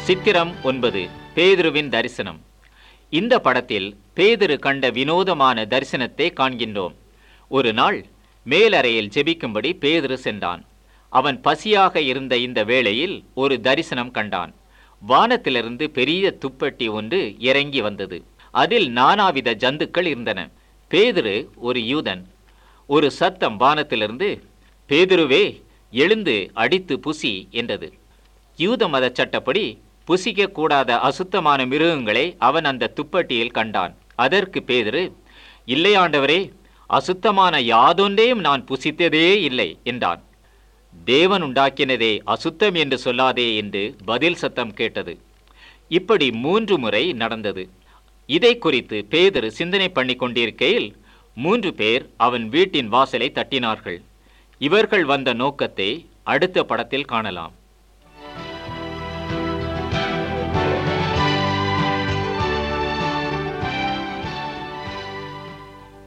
சித்திரம் ஒன்பது பேதுருவின் தரிசனம் இந்த படத்தில் பேதுரு கண்ட வினோதமான தரிசனத்தை காண்கின்றோம் ஒரு நாள் மேலறையில் ஜெபிக்கும்படி பேதுரு சென்றான் அவன் பசியாக இருந்த இந்த வேளையில் ஒரு தரிசனம் கண்டான் வானத்திலிருந்து பெரிய துப்பட்டி ஒன்று இறங்கி வந்தது அதில் நானாவித ஜந்துக்கள் இருந்தன பேதுரு ஒரு யூதன் ஒரு சத்தம் வானத்திலிருந்து பேதுருவே எழுந்து அடித்து புசி என்றது யூத மத சட்டப்படி புசிக்க கூடாத அசுத்தமான மிருகங்களை அவன் அந்த துப்பட்டியில் கண்டான் அதற்கு பேதுரு இல்லை ஆண்டவரே அசுத்தமான யாதொன்றையும் நான் புசித்ததே இல்லை என்றான் தேவன் உண்டாக்கினதே அசுத்தம் என்று சொல்லாதே என்று பதில் சத்தம் கேட்டது இப்படி மூன்று முறை நடந்தது இதை குறித்து பேதரு சிந்தனை பண்ணி கொண்டிருக்கையில் மூன்று பேர் அவன் வீட்டின் வாசலை தட்டினார்கள் இவர்கள் வந்த நோக்கத்தை அடுத்த படத்தில் காணலாம்